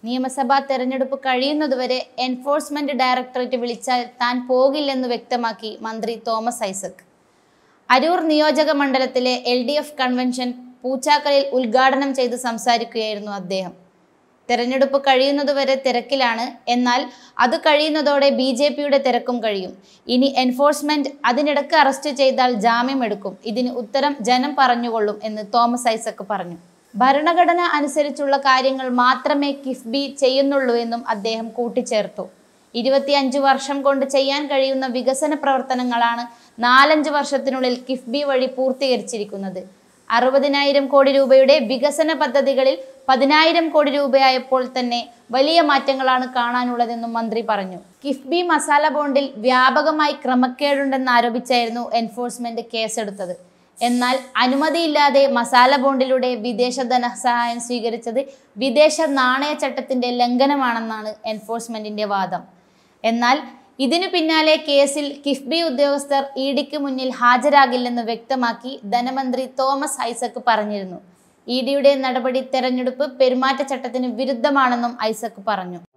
നിയമസഭാ തെരഞ്ഞെടുപ്പ് കഴിയുന്നതുവരെ എൻഫോഴ്സ്മെന്റ് ഡയറക്ടറേറ്റ് വിളിച്ചാൽ താൻ പോകില്ലെന്ന് വ്യക്തമാക്കി മന്ത്രി തോമസ് ഐസക് അരൂർ നിയോജക മണ്ഡലത്തിലെ എൽ ഡി എഫ് കൺവെൻഷൻ പൂച്ചാക്കലിൽ ഉദ്ഘാടനം ചെയ്ത് സംസാരിക്കുകയായിരുന്നു അദ്ദേഹം തെരഞ്ഞെടുപ്പ് കഴിയുന്നതുവരെ തിരക്കിലാണ് എന്നാൽ അത് കഴിയുന്നതോടെ ബി ജെ പിയുടെ തിരക്കും കഴിയും ഇനി എൻഫോഴ്സ്മെന്റ് അതിനിടക്ക് അറസ്റ്റ് ചെയ്താൽ ജാമ്യം എടുക്കും ഇതിന് ഉത്തരം ജനം പറഞ്ഞുകൊള്ളും എന്ന് തോമസ് ഐസക് പറഞ്ഞു ഭരണഘടന അനുസരിച്ചുള്ള കാര്യങ്ങൾ മാത്രമേ കിഫ്ബി ചെയ്യുന്നുള്ളൂ എന്നും അദ്ദേഹം കൂട്ടിച്ചേർത്തു ഇരുപത്തിയഞ്ച് വർഷം കൊണ്ട് ചെയ്യാൻ കഴിയുന്ന വികസന പ്രവർത്തനങ്ങളാണ് നാലഞ്ച് വർഷത്തിനുള്ളിൽ കിഫ്ബി വഴി പൂർത്തീകരിച്ചിരിക്കുന്നത് അറുപതിനായിരം കോടി രൂപയുടെ വികസന പദ്ധതികളിൽ പതിനായിരം കോടി രൂപയായപ്പോൾ തന്നെ വലിയ മാറ്റങ്ങളാണ് കാണാനുള്ളതെന്നും മന്ത്രി പറഞ്ഞു കിഫ്ബി മസാല ബോണ്ടിൽ വ്യാപകമായി ക്രമക്കേടുണ്ടെന്ന് ആരോപിച്ചായിരുന്നു എൻഫോഴ്സ്മെന്റ് കേസെടുത്തത് എന്നാൽ അനുമതിയില്ലാതെ മസാല ബോണ്ടിലൂടെ വിദേശ ധനസഹായം സ്വീകരിച്ചത് വിദേശ നാണയച്ചട്ടത്തിന്റെ ലംഘനമാണെന്നാണ് എൻഫോഴ്സ്മെന്റിന്റെ വാദം എന്നാൽ ഇതിനു പിന്നാലെ കേസിൽ കിഫ്ബി ഉദ്യോഗസ്ഥർ ഇ ഡിക്ക് മുന്നിൽ ഹാജരാകില്ലെന്ന് വ്യക്തമാക്കി ധനമന്ത്രി തോമസ് ഐസക് പറഞ്ഞിരുന്നു ഇ ഡിയുടെ നടപടി തെരഞ്ഞെടുപ്പ് പെരുമാറ്റച്ചട്ടത്തിന് വിരുദ്ധമാണെന്നും ഐസക് പറഞ്ഞു